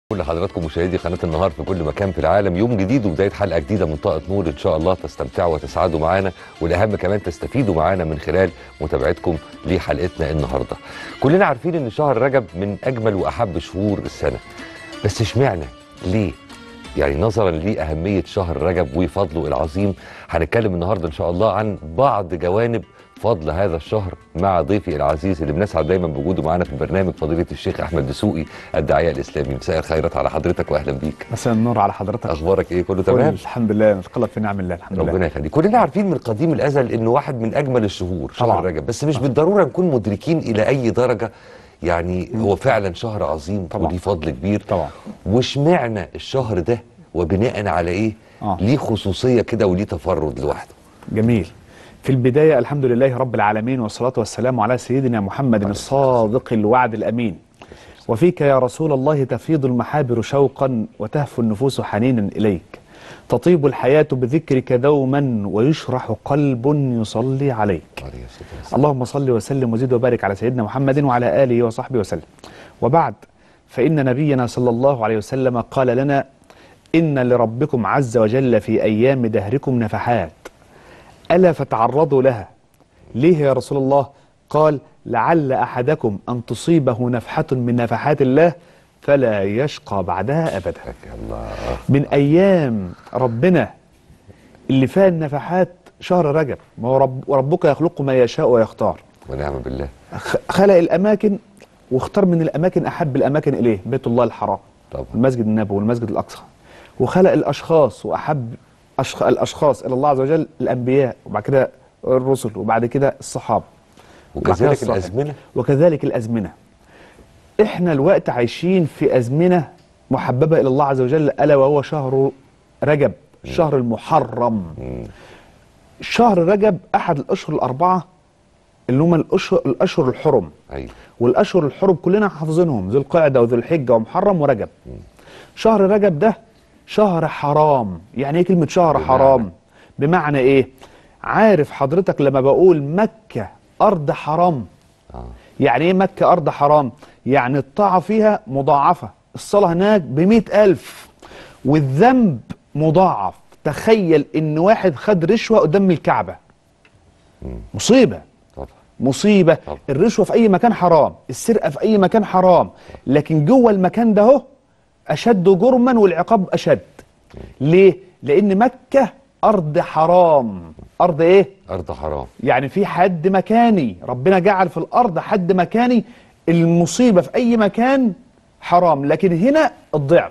كل حضراتكم مشاهدي قناه النهار في كل مكان في العالم يوم جديد وبدايه حلقه جديده من طاقه نور ان شاء الله تستمتعوا وتسعدوا معانا والاهم كمان تستفيدوا معانا من خلال متابعتكم لحلقتنا النهارده. كلنا عارفين ان شهر رجب من اجمل واحب شهور السنه. بس اشمعنى؟ ليه؟ يعني نظرا لاهميه شهر رجب وفضله العظيم هنتكلم النهارده ان شاء الله عن بعض جوانب فضل هذا الشهر مع ضيفي العزيز اللي بنسعد دايما بوجوده معانا في البرنامج فضيله الشيخ احمد دسوقي الداعيه الاسلامي مساء الخيرات على حضرتك واهلا بيك مساء النور على حضرتك اخبارك ايه كله كل تمام الحمد لله نتقلب في نعم الله الحمد لله ربنا يخليك كلنا عارفين من قديم الازل انه واحد من اجمل الشهور شهر طبعاً. رجب بس مش بالضروره نكون مدركين الى اي درجه يعني هو فعلا شهر عظيم طبعاً. وليه فضل كبير طبعا واشمعنى الشهر ده وبناء على ايه آه. ليه خصوصيه كده وليه تفرد لوحده جميل في البداية الحمد لله رب العالمين والصلاة والسلام على سيدنا محمد الصادق الوعد الأمين وفيك يا رسول الله تفيض المحابر شوقا وتهفو النفوس حنينا إليك تطيب الحياة بذكرك دوما ويشرح قلب يصلي عليك عليه الصلاه والسلام اللهم صل وسلم وزد وبارك على سيدنا محمد وعلى آله وصحبه وسلم وبعد فإن نبينا صلى الله عليه وسلم قال لنا إن لربكم عز وجل في أيام دهركم نفحات ألا فتعرضوا لها ليه يا رسول الله قال لعل أحدكم أن تصيبه نفحة من نفحات الله فلا يشقى بعدها أبدا يا الله من ايام ربنا اللي فيها النفحات شهر رجب ما هو رب وربك يخلق ما يشاء ويختار ونعم بالله خ- خلق الاماكن واختار من الاماكن احب الاماكن اليه بيت الله الحرام طبعا المسجد النبوي والمسجد الاقصى وخلق الاشخاص واحب أشخ... الاشخاص الى الله عز وجل الانبياء وبعد كده الرسل وبعد كده الصحابه وبعد كده وكذلك الصالحين. الازمنه وكذلك الأزمنة إحنا الوقت عايشين في أزمنة محببة إلى الله عز وجل ألا وهو شهر رجب الشهر المحرم مم. شهر رجب أحد الأشهر الأربعة اللي هم الأشهر, الأشهر الحرم ايوه والأشهر الحرم كلنا حافظينهم ذو القعدة وذو الحجة ومحرم ورجب شهر رجب ده شهر حرام يعني ايه كلمة شهر بمعنى؟ حرام بمعنى ايه عارف حضرتك لما بقول مكة أرض حرام اه يعني ايه مكة أرض حرام؟ يعني الطاعة فيها مضاعفة الصلاة هناك بمئة ألف والذنب مضاعف تخيل إن واحد خد رشوة قدام الكعبة مصيبة طبعا مصيبة طبعا. الرشوة في أي مكان حرام السرقة في أي مكان حرام لكن جوه المكان ده هو أشد جرما والعقاب أشد ليه؟ لأن مكة أرض حرام أرض إيه؟ ارض حرام يعني في حد مكاني ربنا جعل في الارض حد مكاني المصيبه في اي مكان حرام لكن هنا الضعف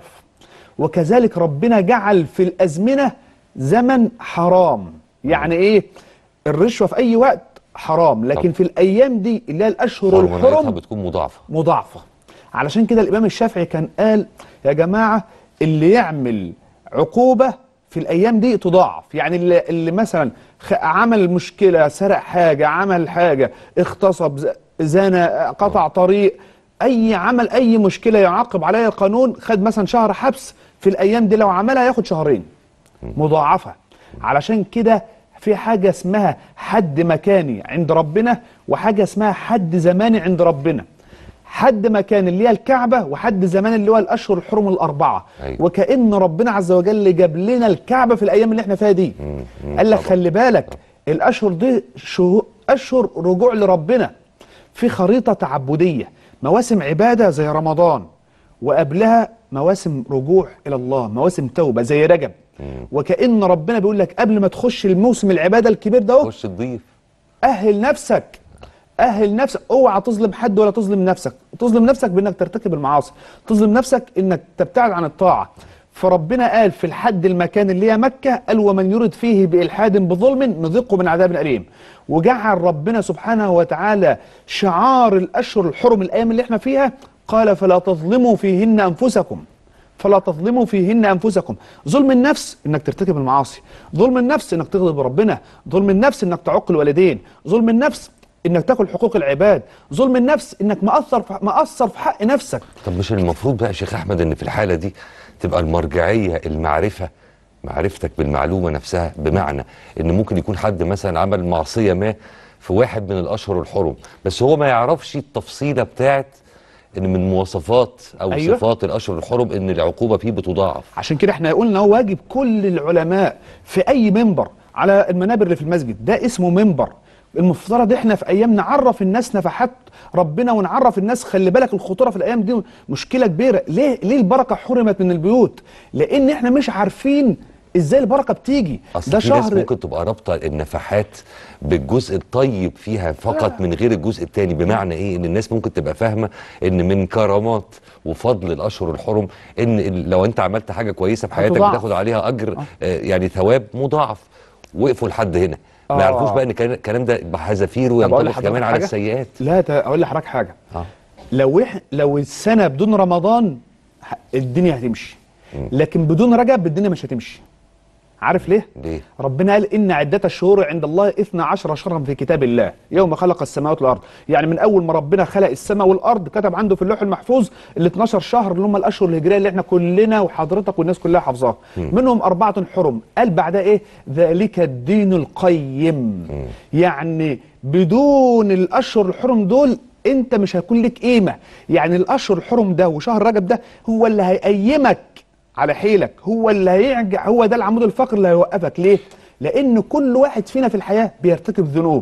وكذلك ربنا جعل في الازمنه زمن حرام يعني ايه الرشوه في اي وقت حرام لكن طب. في الايام دي اللي هي الاشهر هرموناتها الحرم بتكون مضاعفه مضاعفة علشان كده الإمام الشافعي كان قال يا جماعة اللي يعمل عقوبة في الأيام دي تضاعف يعني اللي, اللي مثلا خ- عمل مشكلة سرق حاجة عمل حاجة اغتصب ز- زنى قطع طريق أي عمل أي مشكلة يعاقب عليها القانون خد مثلا شهر حبس في الأيام دي لو عملها ياخد شهرين مضاعفة علشان كده في حاجة اسمها حد مكاني عند ربنا وحاجة اسمها حد زماني عند ربنا حد مكان اللي هي الكعبة وحد زمان اللي هو الأشهر الحرم الأربعة أيوة. وكأن ربنا عز وجل جاب لنا الكعبة في الأيام اللي احنا فيها دي مم. مم. قال لك طبعا. خلي بالك الأشهر دي شهو أشهر رجوع لربنا في خريطة تعبدية مواسم عبادة زي رمضان وقبلها مواسم رجوع إلى الله مواسم توبة زي رجب وكأن ربنا بيقول لك قبل ما تخش الموسم العبادة الكبير ده خش تضيف أهل نفسك أهل نفسك اوعى تظلم حد ولا تظلم نفسك تظلم نفسك بأنك ترتكب المعاصي تظلم نفسك أنك تبتعد عن الطاعة فربنا قال في الحد المكان اللي هي مكة قال ومن يرد فيه بإلحاد بظلم نذقه من عذاب أليم وجعل ربنا سبحانه وتعالى شعار الأشهر الحرم الأيام اللي احنا فيها قال فلا تظلموا فيهن أنفسكم فلا تظلموا فيهن انفسكم ظلم النفس انك ترتكب المعاصي ظلم النفس انك تغضب ربنا ظلم النفس انك تعق الوالدين ظلم النفس انك تاكل حقوق العباد ظلم النفس انك مقصر في مقصر في حق نفسك طب مش المفروض بقى يا شيخ احمد ان في الحاله دي تبقى المرجعيه المعرفه معرفتك بالمعلومه نفسها بمعنى ان ممكن يكون حد مثلا عمل معصيه ما في واحد من الاشهر الحرم بس هو ما يعرفش التفصيله بتاعت ان من مواصفات او أيوة. صفات الاشهر الحرم ان العقوبه فيه بتضاعف عشان كده احنا قلنا هو واجب كل العلماء في اي منبر على المنابر اللي في المسجد ده اسمه منبر المفترض احنا في ايام نعرف الناس نفحات ربنا ونعرف الناس خلي بالك الخطوره في الايام دي مشكله كبيره ليه ليه البركه حرمت من البيوت لان احنا مش عارفين ازاي البركه بتيجي اصل ده في ناس شهر ممكن تبقى رابطه النفحات بالجزء الطيب فيها فقط من غير الجزء الثاني بمعنى ايه ان الناس ممكن تبقى فاهمه ان من كرامات وفضل الاشهر الحرم ان ال- لو انت عملت حاجه كويسه في حياتك هتضاعف. بتاخد عليها اجر آه، يعني ثواب مضاعف وقفوا لحد هنا ما آه. يعرفوش بقى ان كان- الكلام ده بحذافيره طب أقول ينطبق لحضرتك كمان على حاجة؟ السيئات لا ت- اقول لحضرتك حاجه اه لو إح لو السنه بدون رمضان ه- الدنيا هتمشي لكن بدون رجب الدنيا مش هتمشي عارف ليه ليه ربنا قال إن عدة الشهور عند الله إثنى عشر شهرا في كتاب الله يوم خلق السماوات والأرض يعني من أول ما ربنا خلق السماء والأرض كتب عنده في اللوح المحفوظ ال 12 شهر اللي هم الأشهر الهجرية اللي احنا كلنا وحضرتك والناس كلها حافظاها منهم أربعة حرم قال بعدها إيه ذلك الدين القيم يعني بدون الأشهر الحرم دول انت مش هيكون لك قيمه يعني الاشهر الحرم ده وشهر رجب ده هو اللي هيقيمك على حيلك هو اللي هيرجع هو ده العمود الفقري اللي هيوقفك ليه لان كل واحد فينا في الحياه بيرتكب ذنوب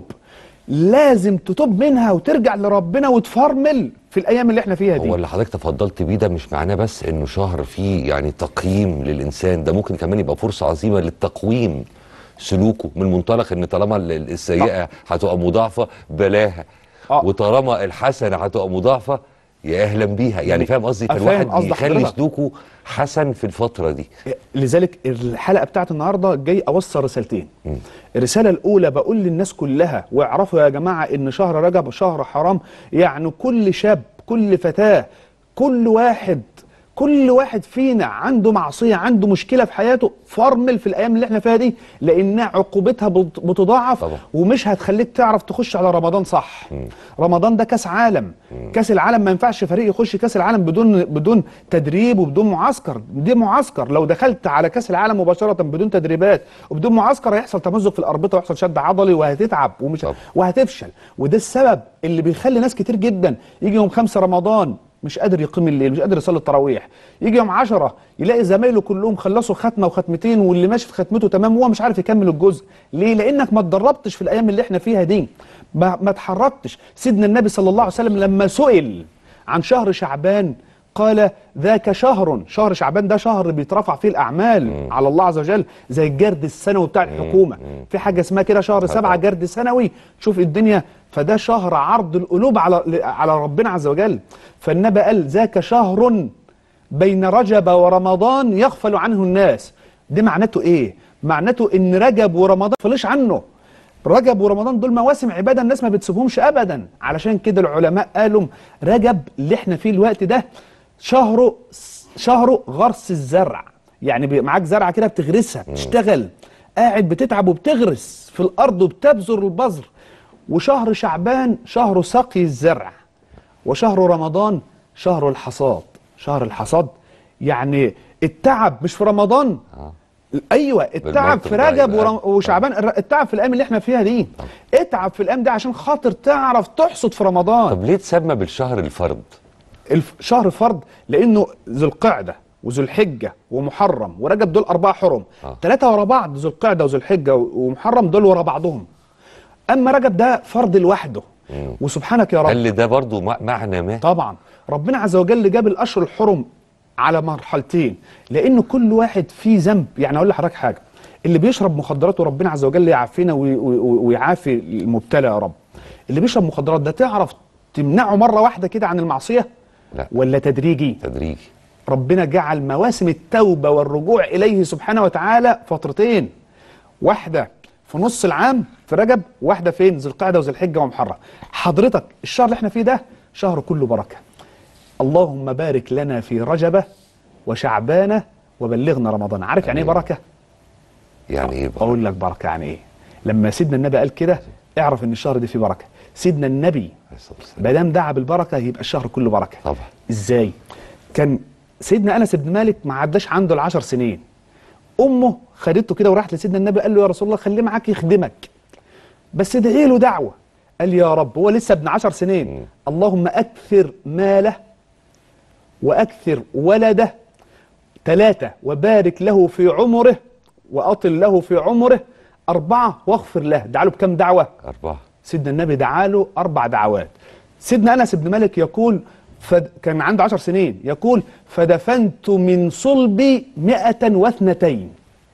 لازم تتوب منها وترجع لربنا وتفرمل في الايام اللي احنا فيها دي هو اللي حضرتك تفضلت بيه ده مش معناه بس انه شهر فيه يعني تقييم للانسان ده ممكن كمان يبقى فرصه عظيمه للتقويم سلوكه من منطلق ان طالما ال- ال- السيئه هتبقى مضاعفه بلاها آه. وطالما الحسنه هتبقى مضاعفه يا اهلا بيها يعني فاهم قصدي فاهم فالواحد قصد يخلي حضرتك. سلوكه حسن في الفتره دي لذلك الحلقه بتاعت النهارده جاي اوصل رسالتين الرساله الاولى بقول للناس كلها واعرفوا يا جماعه ان شهر رجب شهر حرام يعني كل شاب كل فتاه كل واحد كل واحد فينا عنده معصيه عنده مشكله في حياته فرمل في الايام اللي احنا فيها دي لانها عقوبتها بت- بتضاعف طبعا. ومش هتخليك تعرف تخش على رمضان صح رمضان ده كاس عالم كاس العالم ما ينفعش فريق يخش كاس العالم بدون بدون تدريب وبدون معسكر دي معسكر لو دخلت على كاس العالم مباشره بدون تدريبات وبدون معسكر هيحصل تمزق في الاربطه ويحصل شد عضلي وهتتعب ومش طبعا. وهتفشل وده السبب اللي بيخلي ناس كتير جدا يجي يوم خمسة رمضان مش قادر يقيم الليل مش قادر يصلي التراويح يجي يوم عشرة يلاقي زمايله كلهم خلصوا ختمه وختمتين واللي ماشي في ختمته تمام وهو مش عارف يكمل الجزء ليه لانك ما اتدربتش في الايام اللي احنا فيها دي ما, ما اتحركتش سيدنا النبي صلى الله عليه وسلم لما سئل عن شهر شعبان قال ذاك شهر شهر شعبان ده شهر بيترفع فيه الاعمال على الله عز وجل زي الجرد السنوي بتاع الحكومه في حاجه اسمها كده شهر سبعة جرد سنوي شوف الدنيا فده شهر عرض القلوب على على ربنا عز وجل فالنبي قال ذاك شهر بين رجب ورمضان يغفل عنه الناس ده معناته ايه معناته ان رجب ورمضان فليش عنه رجب ورمضان دول مواسم عباده الناس ما بتسيبهمش ابدا علشان كده العلماء قالوا رجب اللي احنا فيه الوقت ده شهره شهره غرس الزرع يعني بي- معاك زرعه كده بتغرسها بتشتغل قاعد بتتعب وبتغرس في الارض وبتبذر البذر وشهر شعبان شهر سقي الزرع وشهر رمضان شهر الحصاد شهر الحصاد يعني التعب مش في رمضان آه. ايوه التعب بالمنطق في ده رجب يبقى- ورم- وشعبان الر- التعب في الايام اللي احنا فيها دي اتعب في الايام دي عشان خاطر تعرف تحصد في رمضان طب ليه تسمى بالشهر الفرد الف- شهر فرض لانه ذو القعده وذو الحجه ومحرم ورجب دول اربعه حرم آه. ثلاثه ورا بعض ذو القعده وذو الحجه و- ومحرم دول ورا بعضهم اما رجب ده فرض لوحده وسبحانك يا رب هل ده برضو مع- معنى ما طبعا ربنا عز وجل جاب الاشهر الحرم على مرحلتين لان كل واحد فيه ذنب يعني اقول لحضرتك حاجه اللي بيشرب مخدرات وربنا عز وجل يعافينا وي- وي- ويعافي المبتلى يا رب اللي بيشرب مخدرات ده تعرف تمنعه مره واحده كده عن المعصيه لا ولا تدريجي تدريجي ربنا جعل مواسم التوبة والرجوع إليه سبحانه وتعالى فترتين واحدة في نص العام في رجب واحدة فين ذو القعدة وذو الحجة ومحرم حضرتك الشهر اللي احنا فيه ده شهر كله بركة اللهم بارك لنا في رجبة وشعبانة وبلغنا رمضان عارف يعني ايه بركة يعني ايه بقى اقول لك بركة يعني ايه لما سيدنا النبي قال كده اعرف ان الشهر ده فيه بركة سيدنا النبي عليه الصلاة والسلام. ما دام دعا بالبركة يبقى الشهر كله بركة طبعا ازاي كان سيدنا انس بن مالك ما عداش عنده العشر سنين امه خدته كده وراحت لسيدنا النبي قال له يا رسول الله خليه معاك يخدمك بس ادعي له دعوه قال يا رب هو لسه ابن عشر سنين اللهم اكثر ماله وأكثر ولده ثلاثة وبارك له في عمره وأطل له في عمره أربعة واغفر له دعا له بكم دعوة أربعة سيدنا النبي دعا له أربع دعوات سيدنا أنس بن مالك يقول فد كان عنده عشر سنين يقول فدفنت من صلبي مئة واثنتين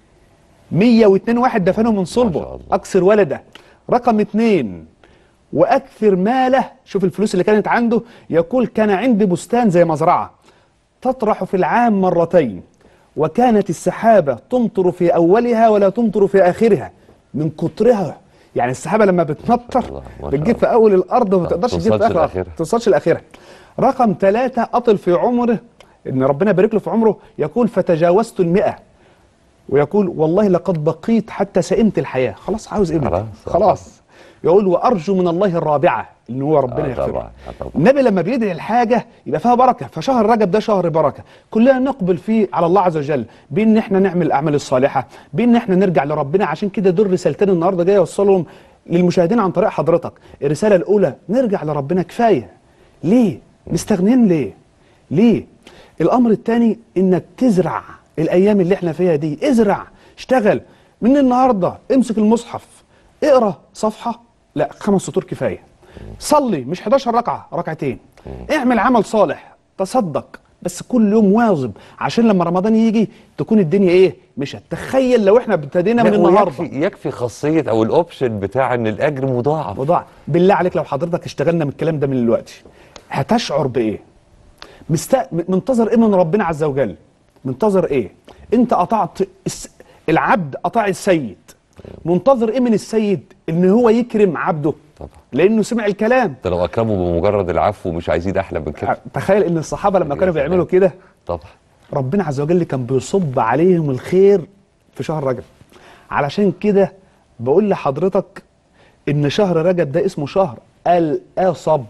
مية واثنين واحد دفنهم من ما صلبه شاء الله. أكثر ولده رقم اثنين وأكثر ماله شوف الفلوس اللي كانت عنده يقول كان عندي بستان زي مزرعة تطرح في العام مرتين وكانت السحابة تمطر في أولها ولا تمطر في آخرها من كترها يعني السحابة لما بتمطر الله، ما شاء بتجيب الله. في أول الأرض وما تقدرش تجيب في توصلش آخر الأرض لآخرها. توصلش لآخرها رقم ثلاثة أطل في عمره إن ربنا يبارك له في عمره يقول فتجاوزت المئة ويقول والله لقد بقيت حتى سئمت الحياة خلاص عاوز ايه منك؟ خلاص. خلاص يقول وارجو من الله الرابعه ان هو ربنا آه يغفر طبعاً، له. آه طبعاً. النبي لما بيدعي الحاجه يبقى فيها بركه فشهر رجب ده شهر بركه كلنا نقبل فيه على الله عز وجل بان احنا نعمل الاعمال الصالحه بان احنا نرجع لربنا عشان كده دول رسالتين النهارده جاي اوصلهم للمشاهدين عن طريق حضرتك الرساله الاولى نرجع لربنا كفايه ليه مستغنيين ليه ليه الامر الثاني انك تزرع الايام اللي احنا فيها دي ازرع اشتغل من النهارده امسك المصحف اقرا صفحه لا خمس سطور كفايه صلي مش 11 ركعه ركعتين اعمل عمل صالح تصدق بس كل يوم واظب عشان لما رمضان يجي تكون الدنيا ايه مش تخيل لو احنا ابتدينا من لا، النهارده ويكفي يكفي خاصية أو الأوبشن بتاع إن الأجر مضاعف وضع بالله عليك لو حضرتك اشتغلنا من الكلام ده من دلوقتي هتشعر بايه مست... منتظر ايه من ربنا عز وجل منتظر ايه انت قطعت الس... العبد قطع السيد منتظر ايه من السيد ان هو يكرم عبده طبعا لانه سمع الكلام ده لو أكرموا بمجرد العفو مش عايزين أحلى من كده تخيل ان الصحابه لما يا كانوا سلام. بيعملوا كده طبعا ربنا عز وجل كان بيصب عليهم الخير في شهر رجب علشان كده بقول لحضرتك ان شهر رجب ده اسمه شهر الأصب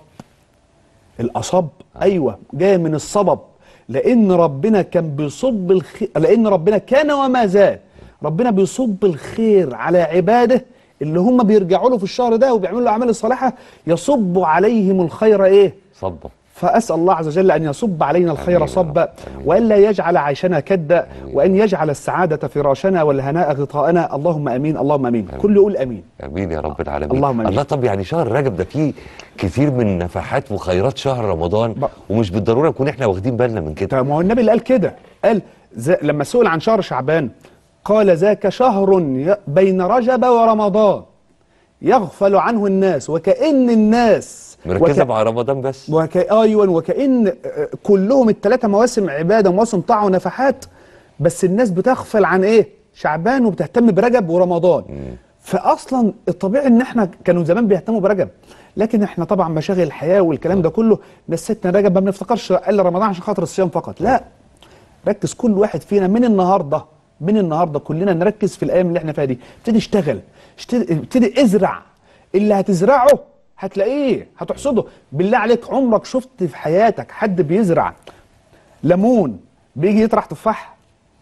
الأصب أيوة جاية من الصبب لأن ربنا كان بيصب الخير لأن ربنا كان وما زال ربنا بيصب الخير على عباده اللي هم بيرجعوا له في الشهر ده وبيعملوا له الأعمال الصالحة يصب عليهم الخير إيه؟ صبا فأسأل الله عز وجل أن يصب علينا الخير آمين. صبا آمين. وألا يجعل عيشنا كدا آمين. وأن يجعل السعادة فراشنا والهناء غطاءنا اللهم أمين اللهم أمين آمين. كل يقول أمين امين يا رب العالمين اللهم آمين. الله طب يعني شهر رجب ده فيه كثير من نفحات وخيرات شهر رمضان ب- ومش بالضروره نكون احنا واخدين بالنا من كده طيب ما هو النبي اللي قال كده قال ز... لما سئل عن شهر شعبان قال ذاك شهر ي... بين رجب ورمضان يغفل عنه الناس وكأن الناس مركزه مع رمضان بس وك... ايوه وكأن آه، كلهم الثلاثه مواسم عباده ومواسم طاعه ونفحات بس الناس بتغفل عن ايه؟ شعبان وبتهتم برجب ورمضان فاصلا الطبيعي ان احنا كانوا زمان بيهتموا برجب لكن احنا طبعا مشاغل الحياه والكلام ده كله نسيتنا رجب ما بنفتكرش الا رمضان عشان خاطر الصيام فقط لا ركز كل واحد فينا من النهارده من النهارده كلنا نركز في الايام اللي احنا فيها دي ابتدي اشتغل اشتغل- ابتدي ازرع اللي هتزرعه هتلاقيه هتحصده بالله عليك عمرك شفت في حياتك حد بيزرع ليمون بيجي يطرح تفاح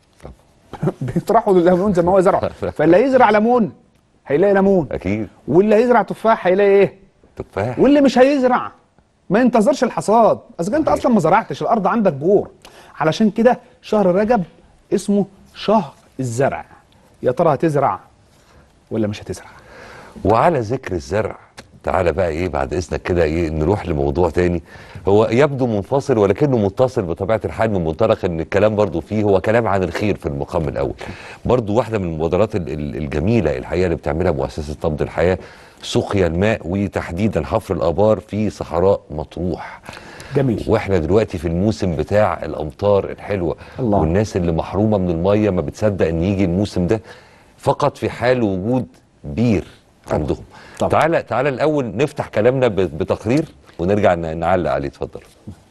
بيطرحوا الليمون زي ما هو زرعه فاللي هيزرع ليمون هيلاقي ليمون اكيد واللي هيزرع تفاح هيلاقي ايه تفاح واللي مش هيزرع ما ينتظرش الحصاد اذا انت اصلا ما زرعتش الارض عندك بور علشان كده شهر رجب اسمه شهر الزرع يا ترى هتزرع ولا مش هتزرع وعلى ذكر الزرع تعالى بقى ايه بعد اذنك كده ايه نروح لموضوع تاني هو يبدو منفصل ولكنه متصل بطبيعه الحال من منطلق ان الكلام برضو فيه هو كلام عن الخير في المقام الاول برضو واحده من المبادرات ال- ال- الجميله الحقيقه اللي بتعملها مؤسسه نبض الحياه سقيا الماء وتحديدا حفر الابار في صحراء مطروح جميل واحنا دلوقتي في الموسم بتاع الامطار الحلوه الله. والناس اللي محرومه من الميه ما بتصدق ان يجي الموسم ده فقط في حال وجود بير عندهم طبعا. تعالى تعالى الاول نفتح كلامنا ب- بتقرير ونرجع ن- نعلق عليه اتفضل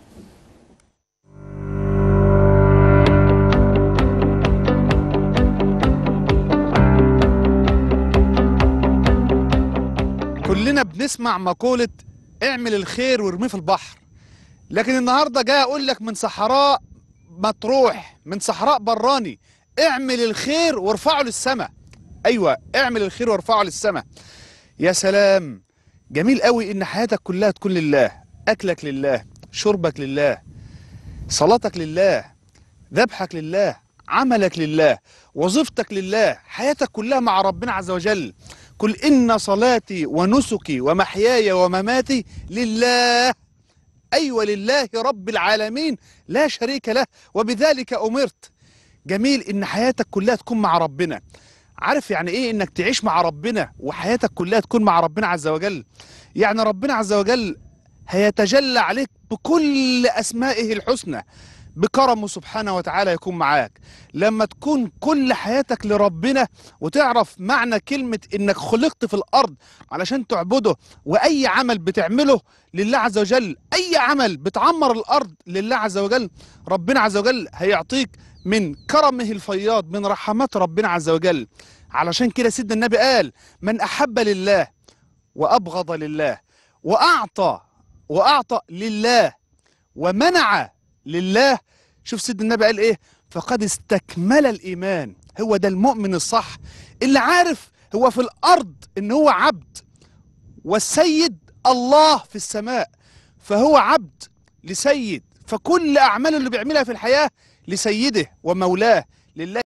كلنا بنسمع مقولة اعمل الخير وارميه في البحر لكن النهاردة جاي اقول لك من صحراء مطروح من صحراء براني اعمل الخير وارفعه للسماء ايوه اعمل الخير وارفعه للسماء يا سلام جميل قوي ان حياتك كلها تكون لله اكلك لله شربك لله صلاتك لله ذبحك لله عملك لله وظيفتك لله حياتك كلها مع ربنا عز وجل قل إن صلاتي ونسكي ومحياي ومماتي لله أيوة لله رب العالمين لا شريك له وبذلك أمرت جميل إن حياتك كلها تكون مع ربنا عارف يعني إيه إنك تعيش مع ربنا وحياتك كلها تكون مع ربنا عز وجل يعني ربنا عز وجل هيتجلى عليك بكل أسمائه الحسنى بكرمه سبحانه وتعالى يكون معاك لما تكون كل حياتك لربنا وتعرف معنى كلمة انك خلقت في الارض علشان تعبده واي عمل بتعمله لله عز وجل اي عمل بتعمر الارض لله عز وجل ربنا عز وجل هيعطيك من كرمه الفياض من رحمات ربنا عز وجل علشان كده سيدنا النبي قال من احب لله وابغض لله واعطى واعطى لله ومنع لله شوف سيدنا النبي قال ايه فقد استكمل الايمان هو ده المؤمن الصح اللي عارف هو في الارض ان هو عبد والسيد الله في السماء فهو عبد لسيد فكل اعماله اللي بيعملها في الحياه لسيده ومولاه لله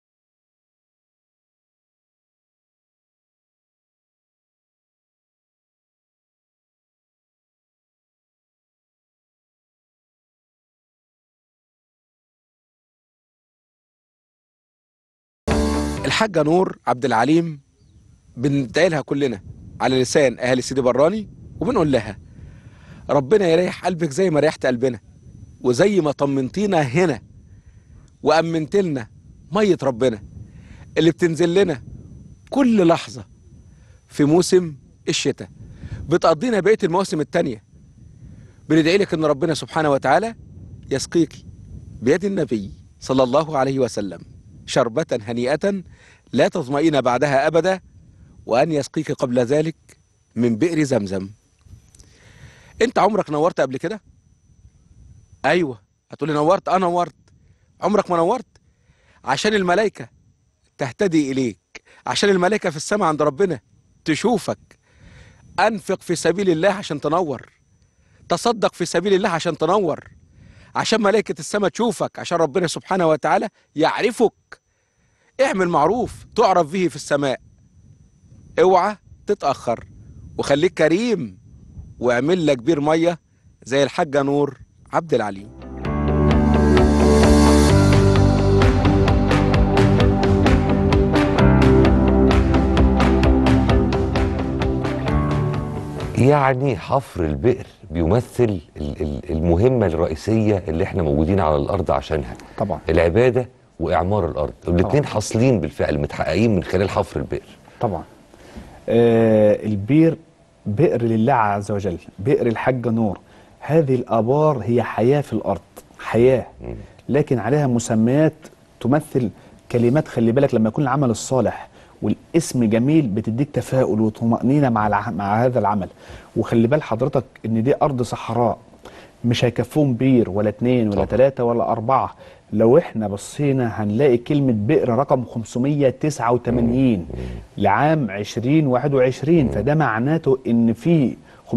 الحاجة نور عبد العليم بندعي لها كلنا على لسان أهل سيدي براني وبنقول لها ربنا يريح قلبك زي ما ريحت قلبنا وزي ما طمنتينا هنا وأمنت لنا مية ربنا اللي بتنزل لنا كل لحظة في موسم الشتاء بتقضينا بقية المواسم التانية بندعي لك إن ربنا سبحانه وتعالى يسقيك بيد النبي صلى الله عليه وسلم شربة هنيئة لا تظمئين بعدها أبدا وأن يسقيك قبل ذلك من بئر زمزم أنت عمرك نورت قبل كده؟ أيوة هتقولي نورت أنا نورت عمرك ما نورت عشان الملائكة تهتدي إليك عشان الملائكة في السماء عند ربنا تشوفك أنفق في سبيل الله عشان تنور تصدق في سبيل الله عشان تنور عشان ملائكة السماء تشوفك عشان ربنا سبحانه وتعالى يعرفك اعمل معروف تعرف به في السماء اوعى تتأخر وخليك كريم واعمل لك بير مية زي الحاجة نور عبد العليم يعني حفر البئر بيمثل ال- ال- المهمة الرئيسية اللي احنا موجودين على الأرض عشانها طبعا العبادة وإعمار الأرض الاثنين حاصلين بالفعل متحققين من خلال حفر البئر طبعا آه البير بئر لله عز وجل بئر الحاجة نور هذه الآبار هي حياة في الأرض حياة لكن عليها مسميات تمثل كلمات خلي بالك لما يكون العمل الصالح والاسم جميل بتديك تفاؤل وطمأنينة مع الع... مع هذا العمل وخلي بال حضرتك ان دي أرض صحراء مش هيكفوهم بير ولا اتنين ولا طبعا. تلاتة ولا أربعة لو احنا بصينا هنلاقي كلمة بئر رقم 589 لعام 2021 فده معناته ان في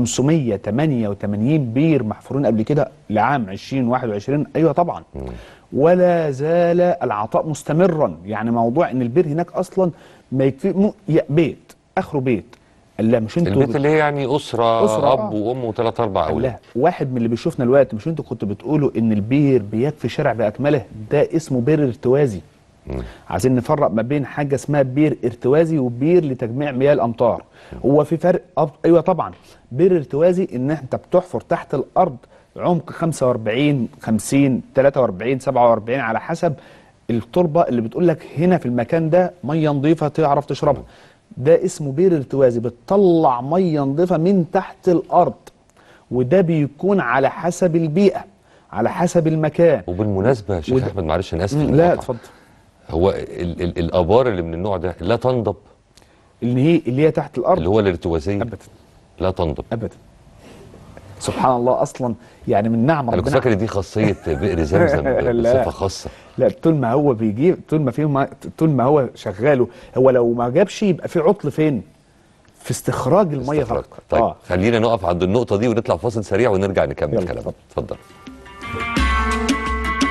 588 بير محفورين قبل كده لعام 2021 ايوه طبعا ولا زال العطاء مستمرا يعني موضوع ان البير هناك اصلا ما يكفي مو- يا بيت اخره بيت قال لا مش انتوا البيت اللي هي يعني أسرة, أسرة، أب آه. وأم وثلاث أربع قال أولاد لها واحد من اللي بيشوفنا الوقت مش انتوا كنتوا بتقولوا ان البير بيكفي شارع باكمله ده اسمه بير ارتوازي عايزين نفرق ما بين حاجه اسمها بير ارتوازي وبير لتجميع مياه الامطار هو في فرق أب... ايوه طبعا بير ارتوازي ان انت بتحفر تحت الارض عمق 45 50 43 47 على حسب التربه اللي بتقول لك هنا في المكان ده ميه نظيفه تعرف تشربها ده اسمه بير ارتوازي بتطلع ميه نظيفه من تحت الارض وده بيكون على حسب البيئه على حسب المكان وبالمناسبة يا شيخ وده- أحمد معلش أنا آسف مم، لا المقاطعة. اتفضل هو ال ال الآبار اللي من النوع ده لا تنضب اللي هي اللي هي تحت الارض اللي هو الارتوازية ابدا لا تنضب ابدا سبحان الله اصلا يعني من نعم أنا كنت ربنا فاكر إن دي خاصية بئر زمزم لا. بصفة خاصة لا طول ما هو بيجيب طول ما فيه ما طول ما هو شغاله هو لو ما جابش يبقى في عطل فين في استخراج الميه استخراج. فقط طيب اه خلينا نقف عند النقطة دي ونطلع فاصل سريع ونرجع نكمل يلا، كلامنا اتفضل. اتفضل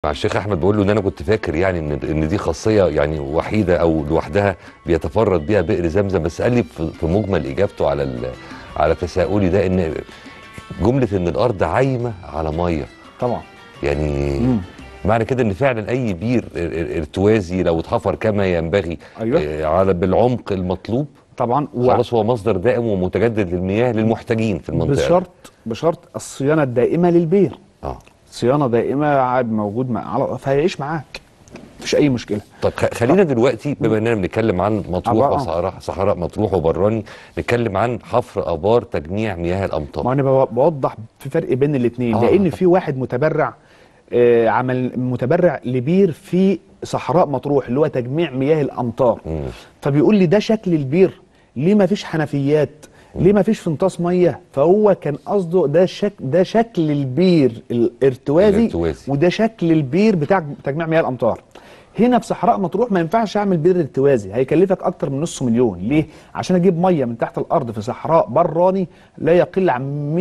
مع الشيخ احمد بقول له ان انا كنت فاكر يعني ان ان دي خاصيه يعني وحيده او لوحدها بيتفرد بيها بئر زمزم بس قال لي في في مجمل اجابته على ال- على تساؤلي ده ان جمله ان الارض عايمه على ميه طبعا يعني مم. معنى كده ان فعلا اي بير ار- ار- ارتوازي لو اتحفر كما ينبغي أيوة. آه، على بالعمق المطلوب طبعا و- خلاص هو مصدر دائم ومتجدد للمياه للمحتاجين في المنطقه دي. بشرط بشرط الصيانه الدائمه للبير اه صيانه دائمه عاد موجود مع على- فهيعيش معاك مفيش اي مشكله طب خ- خلينا دلوقتي بما اننا بنتكلم عن مطروح آه. وصحراء صحراء مطروح وبراني نتكلم عن حفر ابار تجميع مياه ما الامطار انا بو- بوضح في فرق بين الاثنين آه. لان في واحد متبرع آه، عمل متبرع لبير في صحراء مطروح اللي هو تجميع مياه الامطار مم. فبيقول لي ده شكل البير ليه ما فيش حنفيات ليه ما فيش فنطاس ميه فهو كان قصده ده شك ده شكل البير الارتوازي, الارتوازي. وده شكل البير بتاع تجميع مياه الامطار هنا في صحراء مطروح ما ينفعش اعمل بير ارتوازي هيكلفك اكتر من نص مليون ليه عشان اجيب ميه من تحت الارض في صحراء براني لا يقل عن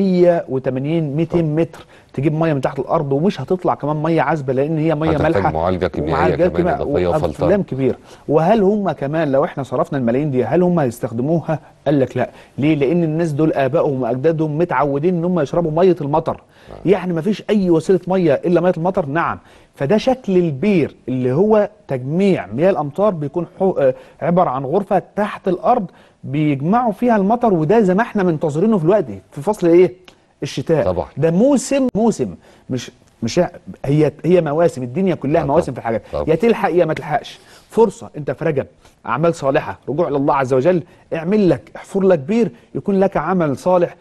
180 200 متر تجيب ميه من تحت الارض ومش هتطلع كمان ميه عذبه لان هي ميه هتحتاج مالحه معالجة كيميائية ومعالجات كمان كيميائية إضافية وفلترة. وأفلام كبيره وهل هم كمان لو احنا صرفنا الملايين دي هل هم هيستخدموها قال لك لا ليه لان الناس دول ابائهم واجدادهم متعودين ان هم يشربوا ميه المطر يعني ما فيش اي وسيله ميه الا ميه المطر نعم فده شكل البير اللي هو تجميع مياه الامطار بيكون حو... آه، عباره عن غرفه تحت الارض بيجمعوا فيها المطر وده زي ما احنا منتظرينه في الوقت في فصل ايه الشتاء طبعا. ده موسم موسم مش مش هي هي مواسم الدنيا كلها طبعا. مواسم في الحاجات طبعا. يا تلحق يا ما تلحقش فرصه انت في رجب اعمال صالحه رجوع الى الله عز وجل اعمل لك احفر لك بير يكون لك عمل صالح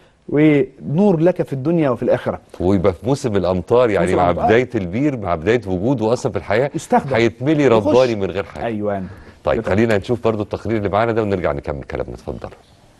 ونور لك في الدنيا وفي الاخره ويبقى في موسم الامطار يعني موسم مع الأمطار. بدايه البير مع بدايه وجوده اصلا في الحياه يستخدم. هيتملي يخش. رباني من غير حاجه ايوه طيب خلينا نشوف برضو التقرير اللي معانا ده ونرجع نكمل كلامنا اتفضل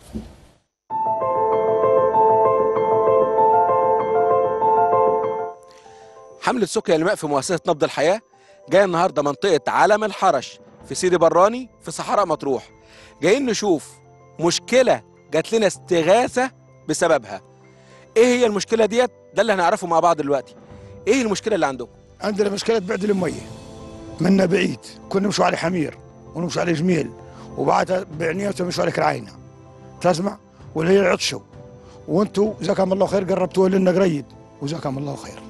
حملة سقيا الماء في مؤسسة نبض الحياة جاية النهاردة منطقة علم الحرش في سيدي براني في صحراء مطروح جايين نشوف مشكلة جات لنا استغاثة بسببها ايه هي المشكلة ديت ده اللي هنعرفه مع بعض دلوقتي ايه المشكلة اللي عندكم عندنا مشكلة بعد المية منا بعيد كنا نمشوا على حمير ونمشوا على جميل وبعدها بعنيته نمشوا على كرعينة تسمع واللي هي عطشوا وانتوا جزاكم الله خير قربتوا لنا قريب وجزاكم الله خير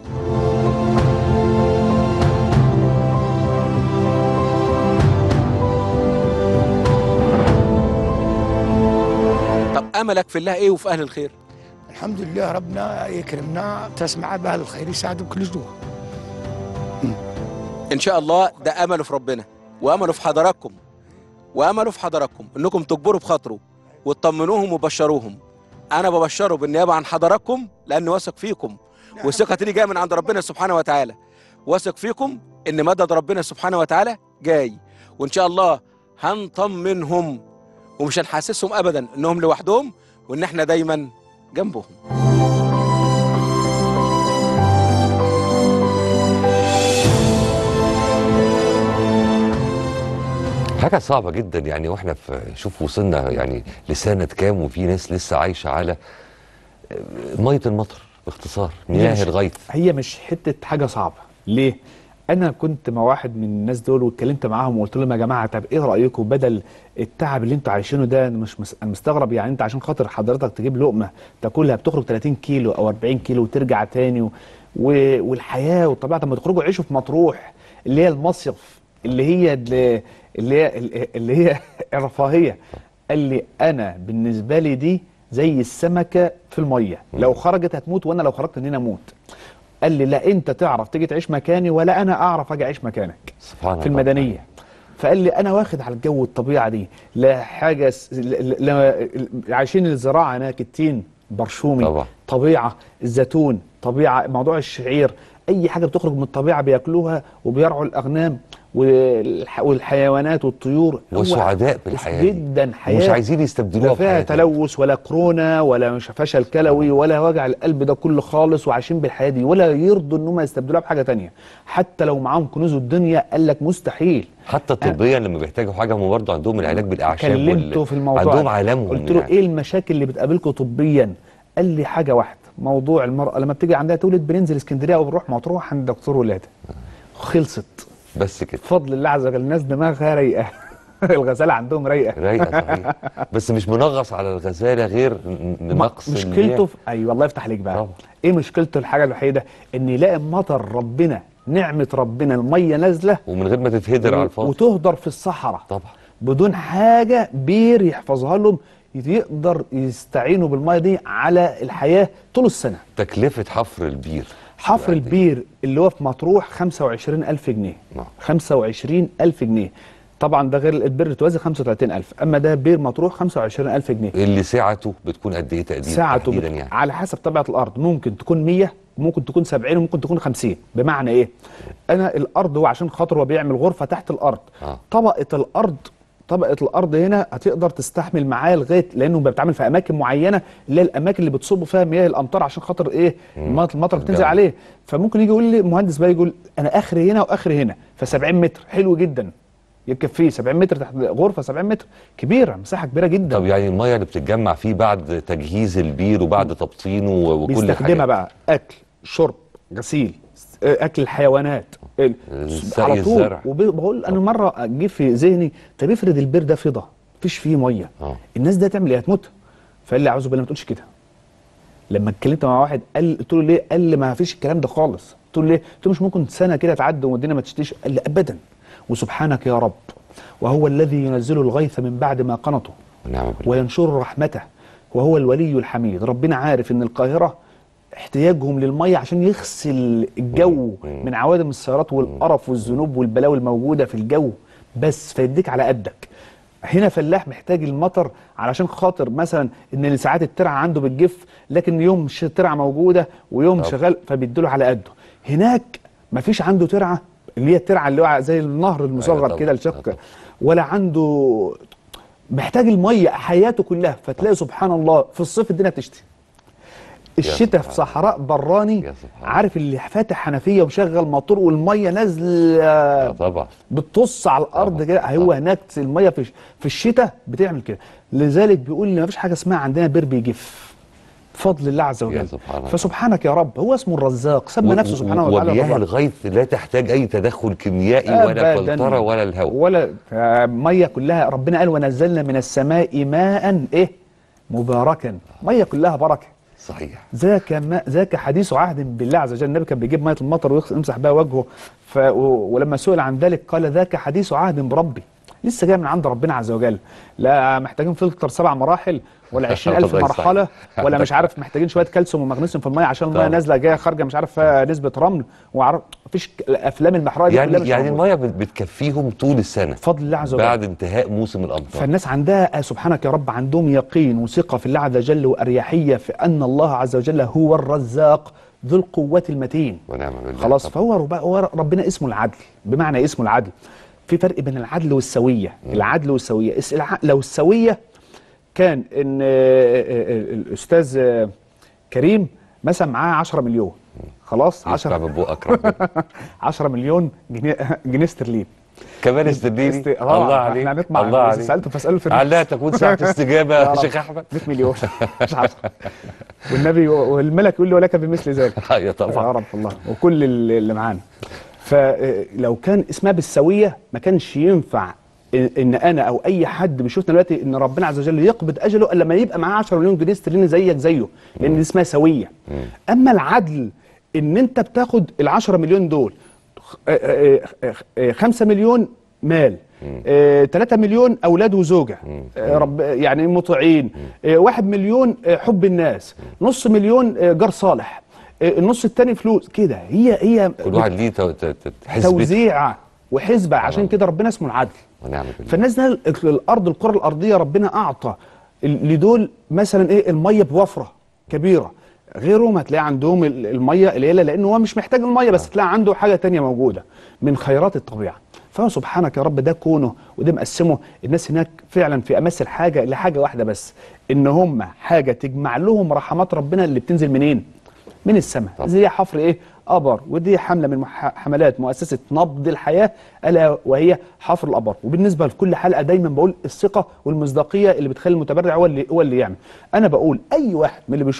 طب املك في الله ايه وفي اهل الخير الحمد لله ربنا يكرمنا تسمع بأهل الخير يساعدوا بكل جدوه ان شاء الله ده امله في ربنا وامله في حضراتكم وامله في حضراتكم انكم تجبروا بخاطره وتطمنوهم وبشروهم انا ببشره بالنيابه عن حضراتكم لاني واثق فيكم والثقه دي جايه من عند ربنا سبحانه وتعالى واثق فيكم ان مدد ربنا سبحانه وتعالى جاي وان شاء الله هنطمنهم ومش هنحسسهم ابدا انهم لوحدهم وان احنا دايما جنبهم حاجه صعبه جدا يعني واحنا في شوف وصلنا يعني لسنه كام وفي ناس لسه عايشه على آه، ميه المطر باختصار مياه مش- الغيث هي مش حته حاجه صعبه ليه انا كنت مع واحد من الناس دول واتكلمت معاهم وقلت لهم يا جماعه طب ايه رايكم بدل التعب اللي انتوا عايشينه ده انا مش مس... أنا مستغرب يعني انت عشان خاطر حضرتك تجيب لقمه تاكلها بتخرج 30 كيلو او 40 كيلو وترجع تاني و... و... والحياه والطبيعه طب ما تخرجوا عيشوا في مطروح اللي هي المصيف اللي هي اللي اللي هي اللي هي الرفاهيه قال لي انا بالنسبه لي دي زي السمكه في الميه لو خرجت هتموت وانا لو خرجت من هنا اموت قال لي لا انت تعرف تيجي تعيش مكاني ولا انا اعرف اجي اعيش مكانك سبحان الله في المدنيه فقال لي انا واخد على الجو الطبيعه دي لا حاجه س... لا... لا... عايشين الزراعه هناك التين برشومي طبعا. طبيعه الزيتون طبيعه موضوع الشعير اي حاجه بتخرج من الطبيعه بياكلوها وبيرعوا الاغنام والح... والحيوانات والطيور هو وسعداء بالحياه دي. جدا حياه ومش عايزين يستبدلوها لا فيها بحياة تلوث ولا كورونا ولا مش فشل كلوي ولا وجع القلب ده كله خالص وعايشين بالحياه دي ولا يرضوا ان هم يستبدلوها بحاجه تانية حتى لو معاهم كنوز الدنيا قال لك مستحيل حتى طبيا لما بيحتاجوا حاجه هم برضه عندهم العلاج بالاعشاب كلمته في الموضوع عندهم ده. عالمهم قلت له يعني. ايه المشاكل اللي بتقابلكم طبيا قال لي حاجه واحده موضوع المراه لما بتيجي عندها تولد بننزل اسكندريه او بنروح مطروح عند دكتور ولاده خلصت بس كده بفضل الله عز وجل الناس دماغها رايقه الغزاله عندهم رايقه رايقه صحيح بس مش منغص على الغزاله غير ن- نقص مشكلته المياه. في ايوه الله يفتح عليك بقى طبعا. ايه مشكلته الحاجه الوحيده ان يلاقي مطر ربنا نعمه ربنا الميه نازله ومن غير ما تتهدر على الفاضي وتهدر في الصحراء طبعا بدون حاجه بير يحفظها لهم يقدر يستعينوا بالميه دي على الحياه طول السنه تكلفه حفر البير حفر قد إيه؟ البير اللي هو في مطروح 25000 جنيه نعم. 25000 جنيه طبعا ده غير البير اللي توازي 35000 اما ده بير مطروح 25000 جنيه اللي سعته بتكون قد ايه تقدير ساعته تحديدا بت... يعني على حسب طبيعه الارض ممكن تكون 100 ممكن تكون 70 وممكن تكون 50 بمعنى ايه انا الارض هو عشان خاطر هو بيعمل غرفه تحت الارض آه. طبقه الارض طبقه الارض هنا هتقدر تستحمل معاه لغايه لانه بيتعامل في اماكن معينه اللي هي الاماكن اللي بتصب فيها مياه الامطار عشان خاطر ايه المط- المطر بتنزل الجو. عليه فممكن يجي يقول لي مهندس بقى يقول انا اخري هنا واخري هنا ف70 متر حلو جدا يكفيه 70 متر تحت غرفه 70 متر كبيره مساحه كبيره جدا طب يعني الميه اللي بتتجمع فيه بعد تجهيز البير وبعد تبطينه و- وكل بيستخدمها حاجه بقى اكل شرب غسيل آه، اكل الحيوانات ال- سقي على طول الزرع. وبقول انا مره جه في ذهني طب افرض البير ده فضه مفيش فيه ميه آه. الناس دي هتعمل ايه هتموت فقال لي اعوذ بالله ما تقولش كده لما اتكلمت مع واحد قال قلت له ليه قال لي ما فيش الكلام ده خالص قلت له ليه قلت له مش ممكن سنه كده تعدي والدنيا ما تشتيش قال لي ابدا وسبحانك يا رب وهو الذي ينزل الغيث من بعد ما قنطوا ونعم بالله وينشر رحمته وهو الولي الحميد ربنا عارف ان القاهرة احتياجهم للمية عشان يغسل الجو مم. من عوادم السيارات والقرف والذنوب والبلاوي الموجودة في الجو بس فيديك على قدك هنا فلاح محتاج المطر علشان خاطر مثلا ان ساعات الترعه عنده بتجف لكن يوم ش- الترعه موجوده ويوم طب. شغال فبيديله على قده هناك مفيش عنده ترعه اللي هي الترعه اللي هو زي النهر المصغر طبعا. كده أيوة الشق طبعا. ولا عنده محتاج الميه حياته كلها فتلاقي سبحان الله في الصيف الدنيا بتشتي الشتاء في سبحان صحراء براني يا سبحان الله. عارف اللي فاتح حنفيه ومشغل موتور والميه نازله آه طبعا بتص على الارض طبعا. كده هو طبعا. هناك الميه في في الشتاء بتعمل كده لذلك بيقول لي ما فيش حاجه اسمها عندنا بير بيجف بفضل الله عز وجل سبحان الله. فسبحانك يا رب هو اسمه الرزاق سمى و- نفسه سبحانه و- وتعالى ومياه الرزاق. الغيث لا تحتاج اي تدخل كيميائي ولا أبداً. فلتره ولا الهواء ولا آه، ميه كلها ربنا قال ونزلنا من السماء ماء ايه مباركا ميه كلها بركه صحيح ذاك ما ذاك حديث عهد بالله عز وجل النبي كان بيجيب ميه المطر ويمسح بها وجهه ف و- ولما سئل عن ذلك قال ذاك حديث عهد بربي لسه جاي من عند ربنا عز وجل لا محتاجين فلتر سبع مراحل ولا 20000 الله يستعين. مرحله ولا مش عارف محتاجين شويه كالسيوم ومغنيسيوم في الميه عشان الميه طبعا. نازله جايه خارجه مش عارف فيها نسبه رمل وعارف مفيش ك- الافلام المحروقه دي كلها يعني مش يعني موجودة. الميه بت- بتكفيهم طول السنه بفضل الله عز وجل بعد انتهاء موسم الامطار فالناس عندها آه سبحانك يا رب عندهم يقين وثقة في الله عز وجل وأريحية في أن الله عز وجل هو الرزاق ذو القوة المتين ونعم بالله خلاص طبعاً. فهو رب- هو ربنا اسمه العدل بمعنى إيه اسمه العدل في فرق بين العدل والسوية العدل والسوية اس- الع- لو السوية كان إن آه، آه، آه، الأستاذ آه، كريم مثلا معاه 10 مليون خلاص يسمع 10 من بقك ربنا 10 مليون جنيه جنيه استرليني كمان استديني است- آه، الله احنا عليك هنطمع الله إذا عليك سألته فاسأله في علها تكون ساعة استجابة يا يا رب. شيخ أحمد 100 مليون مش 10 والنبي والملك يقول له ولك بمثل ذلك يا يا طبعا رب الله وكل اللي اللي معانا فلو كان اسمها بالسويه ما كانش ينفع إن- ان انا او اي حد بيشوفنا دلوقتي ان ربنا عز وجل يقبض اجله الا لما يبقى معاه 10 مليون جنيه استرليني زيك زيه لان دي اسمها سويه اما العدل ان انت بتاخد ال 10 مليون دول 5 مليون مال 3 مليون اولاد وزوجه آه، رب يعني مطيعين 1 مليون آه، حب الناس نص مليون آه، جار صالح آه، النص التاني فلوس كده هي هي كل واحد ليه تو- ت- ت- حسبته توزيع وحسبه عشان كده ربنا اسمه العدل ونعم بالله فالناس ده الارض الكره الارضيه ربنا اعطى ال- لدول مثلا ايه الميه بوفره كبيره غيرهم هتلاقي عندهم ال- الميه قليله لان هو مش محتاج الميه بس تلاقي عنده حاجه تانية موجوده من خيرات الطبيعه فهو سبحانك يا رب ده كونه وده مقسمه الناس هناك فعلا في امس الحاجه لحاجه واحده بس ان هم حاجه تجمع لهم رحمات ربنا اللي بتنزل منين؟ من السماء طبعا. زي حفر ايه ابر ودي حمله من مح- حملات مؤسسه نبض الحياه الا وهي حفر الابر وبالنسبه لكل حلقه دايما بقول الثقه والمصداقيه اللي بتخلي المتبرع هو اللي هو اللي يعمل انا بقول اي واحد من اللي بيشوفنا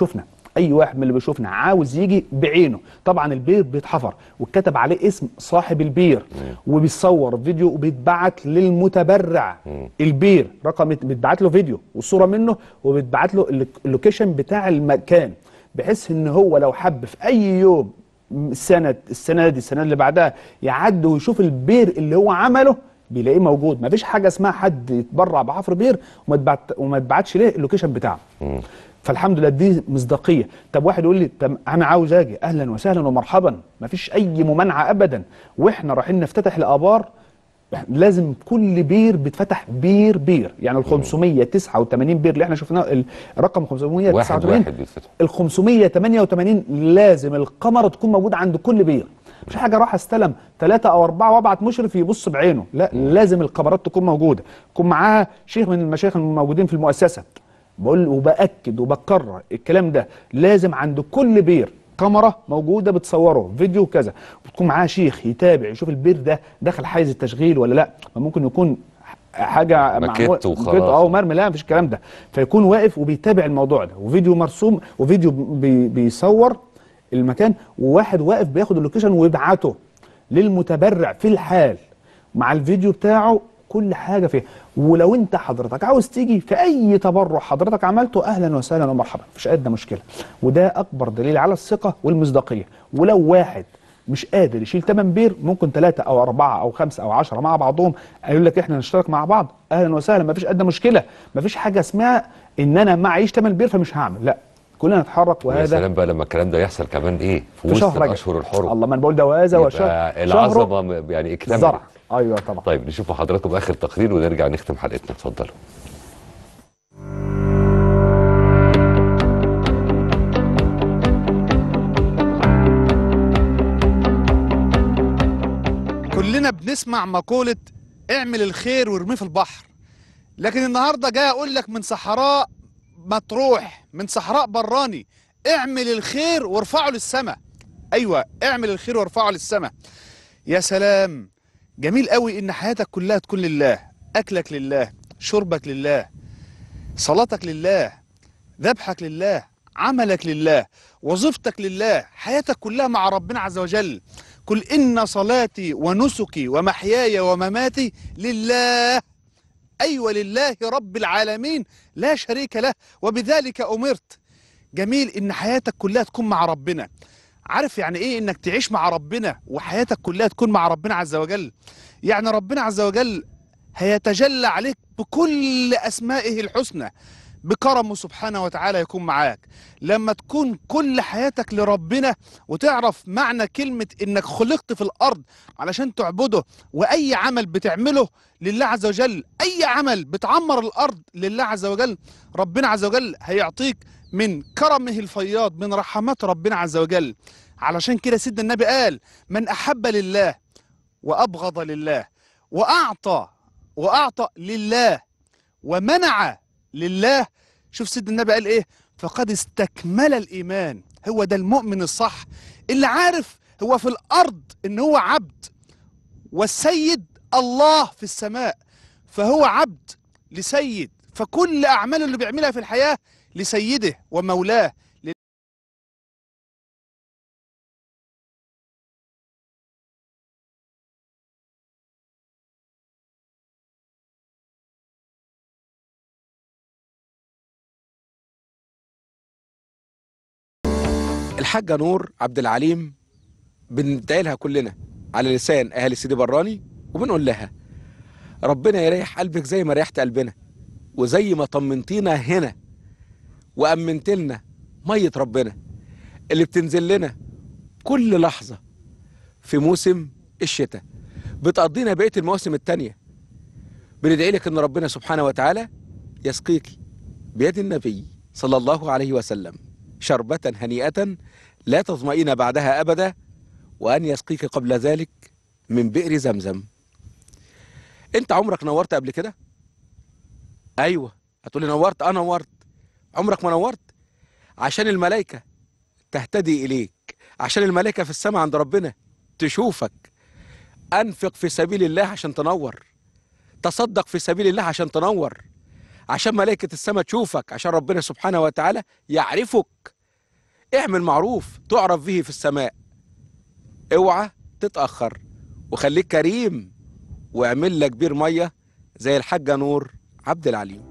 اي واحد من اللي بيشوفنا عاوز يجي بعينه طبعا البير بيتحفر واتكتب عليه اسم صاحب البير وبيصور فيديو وبيتبعت للمتبرع البير رقم بيتبعت له فيديو وصوره منه وبيتبعت له اللوك- اللوكيشن بتاع المكان بحيث ان هو لو حب في اي يوم السنه السنه دي السنه اللي بعدها يعدي ويشوف البير اللي هو عمله بيلاقيه موجود مفيش حاجه اسمها حد يتبرع بحفر بير وما تبعت وما تبعتش ليه اللوكيشن بتاعه فالحمد لله دي مصداقيه طب واحد يقول لي طب انا عاوز اجي اهلا وسهلا ومرحبا مفيش اي ممانعه ابدا واحنا رايحين نفتتح الابار لازم كل بير بيتفتح بير بير يعني ال 589 بير اللي احنا شفناه ال- الرقم 589 واحد واحد بيتفتح ال 588 لازم القمر تكون موجود عند كل بير مش حاجه اروح استلم ثلاثة او اربعة وابعت مشرف يبص بعينه لا لازم القمرات تكون موجوده يكون معاها شيخ من المشايخ الموجودين في المؤسسه بقول وباكد وبكرر الكلام ده لازم عند كل بير كاميرا موجوده بتصوره فيديو كذا وتكون معاها شيخ يتابع يشوف البير ده دخل حيز التشغيل ولا لا ما ممكن يكون حاجه ماكيت معمول- وخلاص. ماكيت اه مرمي لا مفيش الكلام ده فيكون واقف وبيتابع الموضوع ده وفيديو مرسوم وفيديو بي بيصور المكان وواحد واقف بياخد اللوكيشن ويبعته للمتبرع في الحال مع الفيديو بتاعه كل حاجه فيه ولو انت حضرتك عاوز تيجي في اي تبرع حضرتك عملته اهلا وسهلا ومرحبا مفيش ادنى مشكله وده اكبر دليل على الثقه والمصداقيه ولو واحد مش قادر يشيل 8 بير ممكن ثلاثة أو أربعة أو خمسة أو عشرة مع بعضهم قالوا لك إحنا نشترك مع بعض أهلا وسهلا مفيش أدنى مشكلة مفيش حاجة اسمها إن أنا معيش 8 بير فمش هعمل لا كلنا نتحرك ويا وهذا سلام بقى لما الكلام ده يحصل كمان ايه في في وسط شهر رجب الاشهر الحرم الله ما أنا بقول ده وهذا وشهر يبقى شهره العظمه م- يعني اكتملت زرع أيوه طبعا طيب نشوف مع حضراتكم اخر تقرير ونرجع نختم حلقتنا اتفضلوا كلنا بنسمع مقولة اعمل الخير وارميه في البحر لكن النهاردة جاي اقول لك من صحراء مطروح من صحراء براني اعمل الخير وارفعه للسماء ايوه اعمل الخير وارفعه للسماء يا سلام جميل قوي ان حياتك كلها تكون لله اكلك لله شربك لله صلاتك لله ذبحك لله عملك لله وظيفتك لله حياتك كلها مع ربنا عز وجل قل إن صلاتي ونسكي ومحياي ومماتي لله أيوة لله رب العالمين لا شريك له وبذلك أمرت جميل إن حياتك كلها تكون مع ربنا عارف يعني إيه إنك تعيش مع ربنا وحياتك كلها تكون مع ربنا عز وجل يعني ربنا عز وجل هيتجلى عليك بكل أسمائه الحسنى بكرمه سبحانه وتعالى يكون معاك لما تكون كل حياتك لربنا وتعرف معنى كلمة انك خلقت في الارض علشان تعبده واي عمل بتعمله لله عز وجل اي عمل بتعمر الارض لله عز وجل ربنا عز وجل هيعطيك من كرمه الفياض من رحمات ربنا عز وجل علشان كده سيدنا النبي قال من احب لله وابغض لله واعطى واعطى لله ومنع لله شوف سيدنا النبي قال ايه فقد استكمل الايمان هو ده المؤمن الصح اللي عارف هو في الارض ان هو عبد والسيد الله في السماء فهو عبد لسيد فكل اعماله اللي بيعملها في الحياه لسيده ومولاه الحاجة نور عبد العليم بندعي لها كلنا على لسان أهل سيدي براني وبنقول لها ربنا يريح قلبك زي ما ريحت قلبنا وزي ما طمنتينا هنا وأمنت لنا مية ربنا اللي بتنزل لنا كل لحظة في موسم الشتاء بتقضينا بقية المواسم التانية بندعي لك إن ربنا سبحانه وتعالى يسقيك بيد النبي صلى الله عليه وسلم شربة هنيئة لا تظمئين بعدها أبدا وأن يسقيك قبل ذلك من بئر زمزم أنت عمرك نورت قبل كده؟ أيوة هتقولي نورت أه نورت عمرك ما نورت عشان الملائكة تهتدي إليك عشان الملائكة في السماء عند ربنا تشوفك أنفق في سبيل الله عشان تنور تصدق في سبيل الله عشان تنور عشان ملائكة السماء تشوفك عشان ربنا سبحانه وتعالى يعرفك اعمل معروف تعرف به في السماء اوعى تتأخر وخليك كريم واعمل لك بير مية زي الحاجة نور عبد العليم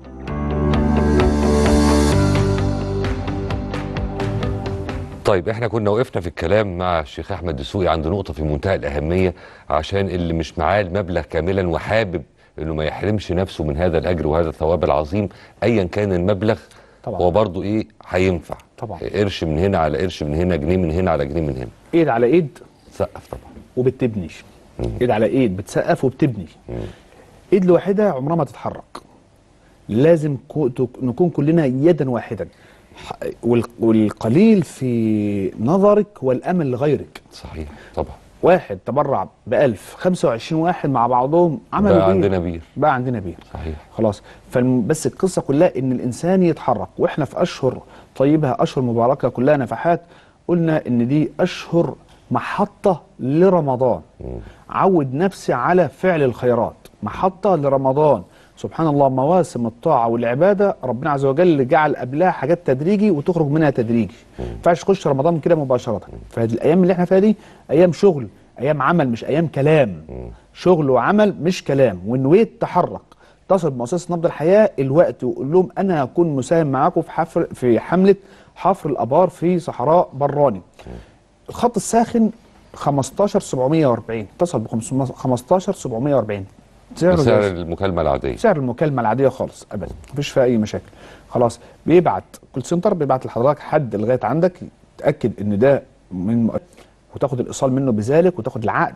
طيب احنا كنا وقفنا في الكلام مع الشيخ احمد دسوقي عند نقطه في منتهى الاهميه عشان اللي مش معاه المبلغ كاملا وحابب انه ما يحرمش نفسه من هذا الاجر وهذا الثواب العظيم ايا كان المبلغ طبعا. هو برضه ايه هينفع طبعا. قرش من هنا على قرش من هنا جنيه من هنا على جنيه من هنا ايد على ايد سقف طبعا وبتبني ايد على ايد بتسقف وبتبني ايد لوحدها عمرها ما تتحرك لازم كو- تك- نكون كلنا يدا واحدا ح- وال- والقليل في نظرك والامل لغيرك صحيح طبعا واحد تبرع بألف 25 واحد مع بعضهم عملوا بقى بير. عندنا بير بقى عندنا بير صحيح خلاص فالم- بس القصه كلها ان الانسان يتحرك واحنا في اشهر طيبه اشهر مباركه كلها نفحات قلنا ان دي اشهر محطه لرمضان عود نفسي على فعل الخيرات محطه لرمضان سبحان الله مواسم الطاعه والعباده ربنا عز وجل جعل قبلها حاجات تدريجي وتخرج منها تدريجي ما ينفعش تخش رمضان كده مباشره فهذه الايام اللي احنا فيها دي ايام شغل ايام عمل مش ايام كلام شغل وعمل مش كلام ونويت تحرك اتصل بمؤسسه نبض الحياه الوقت وقول لهم انا هكون مساهم معاكم في حفر في حمله حفر الابار في صحراء براني الخط الساخن 15740 اتصل ب 15740 سعره سعر جايز. المكالمه العاديه سعر المكالمه العاديه خالص ابدا مفيش فيها اي مشاكل خلاص بيبعت كل سنتر بيبعت لحضرتك حد لغايه عندك تاكد ان ده من مؤ- وتاخد الايصال منه بذلك وتاخد العقد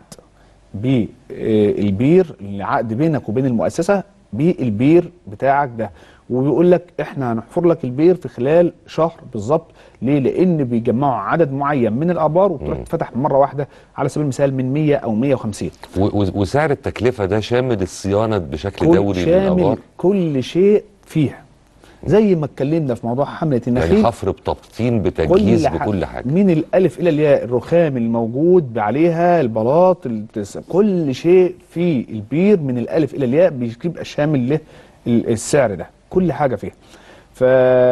بالبير العقد بينك وبين المؤسسه بالبير بتاعك ده وبيقول لك احنا هنحفر لك البير في خلال شهر بالظبط ليه؟ لان بيجمعوا عدد معين من الابار وتروح تفتح مره واحده على سبيل المثال من 100 او 150 و- و- وسعر التكلفه ده شامل الصيانه بشكل كل دوري شامل للابار كل شيء فيها زي ما اتكلمنا في موضوع حمله النخيل يعني حفر بتبطين بتجهيز بكل حاجه من الالف الى الياء الرخام الموجود عليها البلاط التس... كل شيء في البير من الالف الى الياء بيبقى شامل له ال- السعر ده كل حاجه فيها ف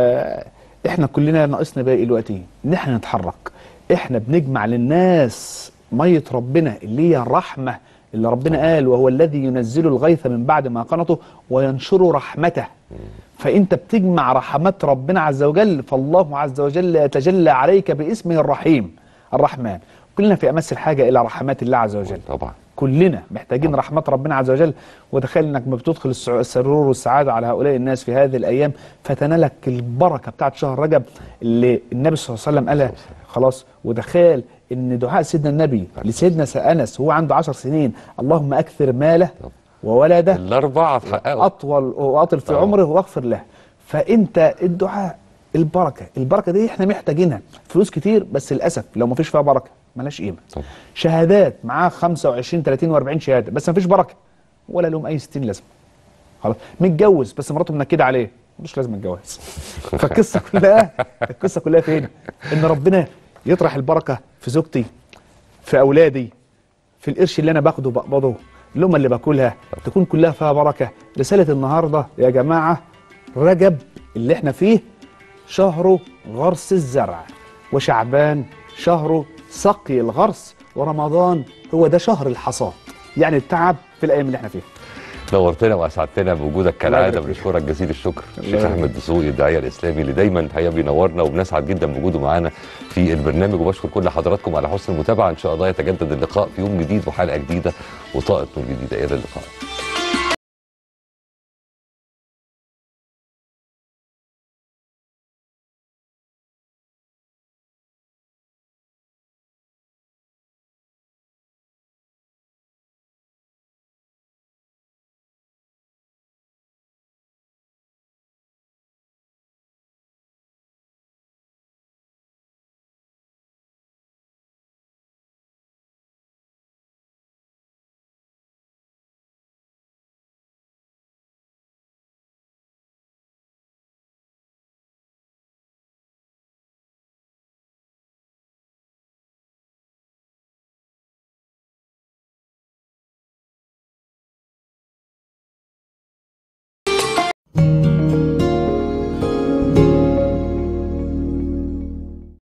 احنا كلنا ناقصنا بقى ايه دلوقتي ان احنا نتحرك احنا بنجمع للناس ميه ربنا اللي هي الرحمه اللي ربنا قال وهو الذي ينزل الغيث من بعد ما قنطه وينشر رحمته فانت بتجمع رحمات ربنا عز وجل فالله عز وجل يتجلى عليك باسمه الرحيم الرحمن كلنا في امس الحاجه الى رحمات الله عز وجل طبعا كلنا محتاجين رحمات ربنا عز وجل وتخيل انك ما بتدخل السع- السرور والسعاده على هؤلاء الناس في هذه الايام فتنالك البركه بتاعت شهر رجب اللي النبي صلى الله عليه وسلم قالها خلاص وتخيل ان دعاء سيدنا النبي لسيدنا انس وهو عنده عشر سنين اللهم اكثر ماله وولده الاربعه اتحققوا اطول واطل في طبعا. عمره واغفر له فانت الدعاء البركه البركه دي احنا محتاجينها فلوس كتير بس للاسف لو ما فيش فيها بركه ملهاش قيمه طبعا. شهادات معاه 25 30 و40 شهاده بس ما فيش بركه ولا لهم اي 60 لازمه خلاص متجوز بس مراته منكده عليه مش لازم الجواز فالقصه كلها القصه كلها فين ان ربنا يطرح البركه في زوجتي في اولادي في القرش اللي انا باخده بقبضه اللقمه اللي باكلها تكون كلها فيها بركه رساله النهارده يا جماعه رجب اللي احنا فيه شهر غرس الزرع وشعبان شهر سقي الغرس ورمضان هو ده شهر الحصاد يعني التعب في الايام اللي احنا فيها نورتنا واسعدتنا بوجودك كالعاده يبارك فيك. بنشكرك جزيل الشكر الله الشيخ يبارك احمد دسوقي الداعيه الاسلامي اللي دايما الحقيقه بينورنا وبنسعد جدا بوجوده معانا في البرنامج وبشكر كل حضراتكم على حسن المتابعه ان شاء الله يتجدد اللقاء في يوم جديد وحلقه جديده وطاقه نور جديده الى اللقاء